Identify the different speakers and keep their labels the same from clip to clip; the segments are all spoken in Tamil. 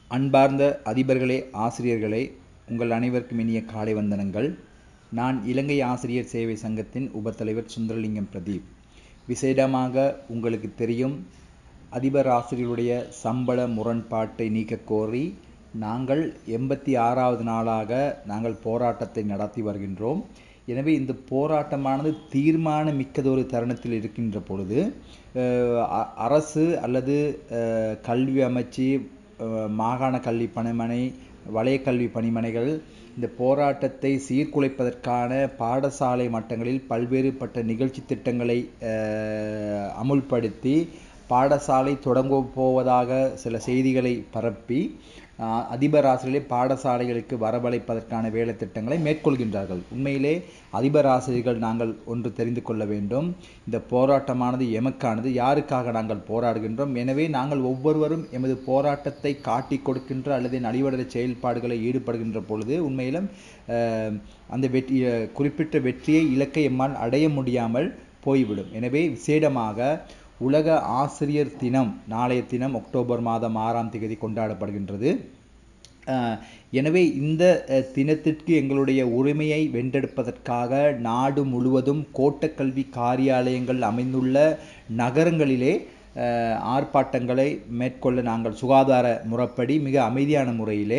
Speaker 1: அன்பார்ந்த அதிபர்களே ஆசிரியர்களே உங்கள் அனைவருக்கும் இனிய காலை வந்தனங்கள் நான் இலங்கை ஆசிரியர் சேவை சங்கத்தின் உபத்தலைவர் சுந்தரலிங்கம் பிரதீப் விசேடமாக உங்களுக்கு தெரியும் அதிபர் ஆசிரியர்களுடைய சம்பள முரண்பாட்டை நீக்கக் கோரி நாங்கள் எண்பத்தி ஆறாவது நாளாக நாங்கள் போராட்டத்தை நடத்தி வருகின்றோம் எனவே இந்த போராட்டமானது தீர்மான மிக்கதொரு தருணத்தில் இருக்கின்ற பொழுது அஹ், அ- அரசு அல்லது அஹ், கல்வி அமைச்சு அஹ், மாகாண கல்வி பணிமனை வலய கல்வி பணிமனைகள் இந்த போராட்டத்தை சீர்குலைப்பதற்கான பாடசாலை மட்டங்களில் பல்வேறுபட்ட நிகழ்ச்சி திட்டங்களை அஹ், அமுல்படுத்தி பாடசாலை தொடங்க போவதாக சில செய்திகளை பரப்பி அஹ், அதிபர் ஆசிரியர்களை பாடசாலைகளுக்கு வரவழைப்பதற்கான வேலை திட்டங்களை மேற்கொள்கின்றார்கள் உண்மையிலே அதிபர் ஆசிரியர்கள் நாங்கள் ஒன்று தெரிந்து கொள்ள வேண்டும் இந்த போராட்டமானது எமக்கானது யாருக்காக நாங்கள் போராடுகின்றோம் எனவே நாங்கள் ஒவ்வொருவரும் எமது போராட்டத்தை காட்டி கொடுக்கின்ற அல்லது நலிவடை செயல்பாடுகளை ஈடுபடுகின்ற பொழுது உண்மையிலும் அஹ், அந்த வெற்றி அஹ், குறிப்பிட்ட வெற்றியை இலக்கை எம்மால் அடைய முடியாமல் போய்விடும் எனவே விசேடமாக உலக ஆசிரியர் தினம் நாளைய தினம் அக்டோபர் மாதம் ஆறாம் தேதி கொண்டாடப்படுகின்றது அஹ், எனவே இந்த அஹ், தினத்திற்கு எங்களுடைய உரிமையை வென்றெடுப்பதற்காக நாடு முழுவதும் கோட்டக்கல்வி காரியாலயங்கள் அமைந்துள்ள நகரங்களிலே அஹ், ஆர்ப்பாட்டங்களை மேற்கொள்ள நாங்கள் சுகாதார முறைப்படி மிக அமைதியான முறையிலே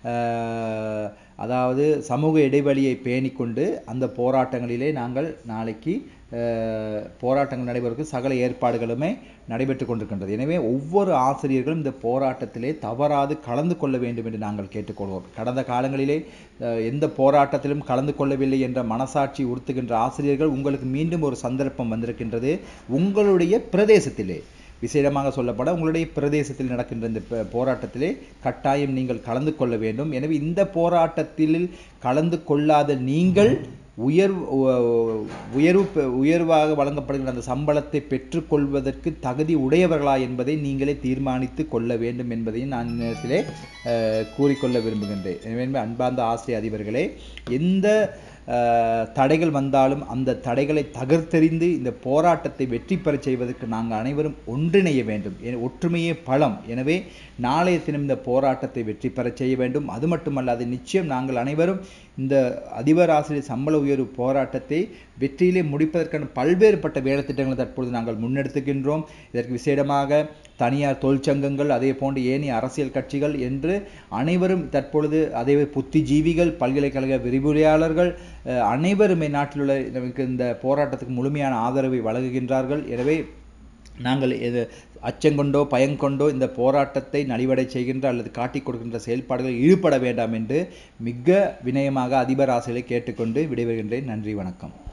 Speaker 1: அஹ், அதாவது சமூக இடைவெளியை பேணிக்கொண்டு அந்த போராட்டங்களிலே நாங்கள் நாளைக்கு அஹ், போராட்டங்கள் நடைபெறுவதற்கு சகல ஏற்பாடுகளுமே நடைபெற்று கொண்டிருக்கின்றது எனவே ஒவ்வொரு ஆசிரியர்களும் இந்த போராட்டத்திலே தவறாது கலந்து கொள்ள வேண்டும் என்று நாங்கள் கேட்டுக்கொள்வோம் கடந்த காலங்களிலே அஹ், எந்த போராட்டத்திலும் கலந்து கொள்ளவில்லை என்ற மனசாட்சி உறுத்துகின்ற ஆசிரியர்கள் உங்களுக்கு மீண்டும் ஒரு சந்தர்ப்பம் வந்திருக்கின்றது உங்களுடைய பிரதேசத்திலே விசேடமாக சொல்லப்பட உங்களுடைய பிரதேசத்தில் நடக்கின்ற இந்த ப- போராட்டத்திலே கட்டாயம் நீங்கள் கலந்து கொள்ள வேண்டும் எனவே இந்த போராட்டத்தில் கலந்து கொள்ளாத நீங்கள் உயர்வு உ- உயர்வு பெ- உயர்வாக வழங்கப்படுகின்ற அந்த சம்பளத்தை பெற்றுக்கொள்வதற்கு தகுதி உடையவர்களா என்பதை நீங்களே தீர்மானித்து கொள்ள வேண்டும் என்பதையும் நான் இந்த நேரத்திலே அஹ், கூறிக்கொள்ள விரும்புகின்றேன் எனவே அன்பார்ந்த ஆசிரியர் அதிபர்களே எந்த அஹ், தடைகள் வந்தாலும் அந்த தடைகளை தகர்த்தெறிந்து இந்த போராட்டத்தை வெற்றி பெறச் செய்வதற்கு நாங்கள் அனைவரும் ஒன்றிணைய வேண்டும் எ- ஒற்றுமையே பலம் எனவே நாளைய தினம் இந்த போராட்டத்தை வெற்றி பெறச் செய்ய வேண்டும் அது மட்டுமல்லாது நிச்சயம் நாங்கள் அனைவரும் இந்த அதிபர் ஆசிரியர் சம்பள உயர்வு போராட்டத்தை வெற்றியிலே முடிப்பதற்கான பல்வேறுபட்ட வேலைத்திட்டங்களை தற்பொழுது நாங்கள் முன்னெடுத்துக்கின்றோம் இதற்கு விசேடமாக தனியார் தொழிற்சங்கங்கள் அதே போன்று ஏனைய அரசியல் கட்சிகள் என்று அனைவரும் தற்பொழுது அதே புத்திஜீவிகள் பல்கலைக்கழக விரிவுரையாளர்கள் அஹ், அனைவருமே நாட்டில் உள்ள நமக்கு இந்த போராட்டத்துக்கு முழுமையான ஆதரவை வழங்குகின்றார்கள் எனவே நாங்கள் எது அச்சங்கொண்டோ பயங்கொண்டோ இந்த போராட்டத்தை நலிவடை செய்கின்ற அல்லது காட்டிக் கொடுக்கின்ற செயல்பாடுகளில் ஈடுபட வேண்டாம் என்று மிக வினயமாக அதிபர் ஆசிரியரை கேட்டுக்கொண்டு விடைபெறுகின்றேன் நன்றி வணக்கம்